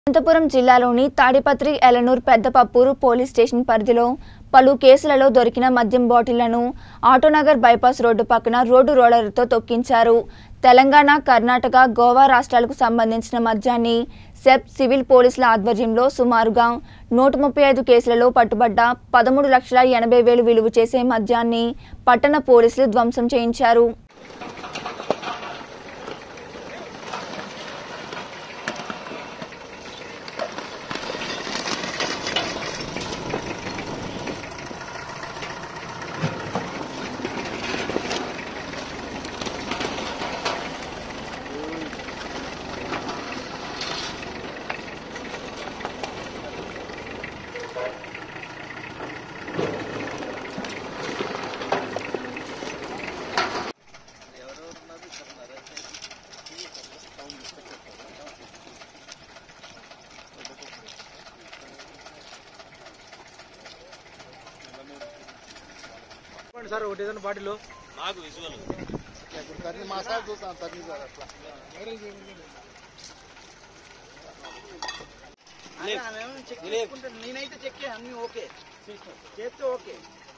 అనంతపురం జిల్లాలోని Tadipatri Elanur Peddapappuru police station పరిధిలో పలు కేసులలో దొరికిన మద్యం బాటిళ్లను ఆటోనగర్ బైపాస్ రోడ్డు పక్కన రోడ్డు రోలర్తో తొక్కించారు తెలంగాణ కర్ణాటక గోవా రాష్ట్రాలకు సంబంధించిన మద్యాన్ని సెప్ సివిల్ పోలీసుల ఆధ్వర్యంలో సుమారుగా నూట ముప్పై ఐదు కేసులలో పట్టుబడ్డ పదమూడు లక్షల ఎనభై వేలు విలువ చేసే మద్యాన్ని పట్టణ పోలీసులు ధ్వంసం చేయించారు చెప్పండి సార్ ఒకటి ఏదైనా బాటిల్ నాకు విజువల్ తన్ని మాసాలు చూస్తాను తన్ని సార్ అట్లా నేనైతే చెక్ అన్ని ఓకే చేస్తే ఓకే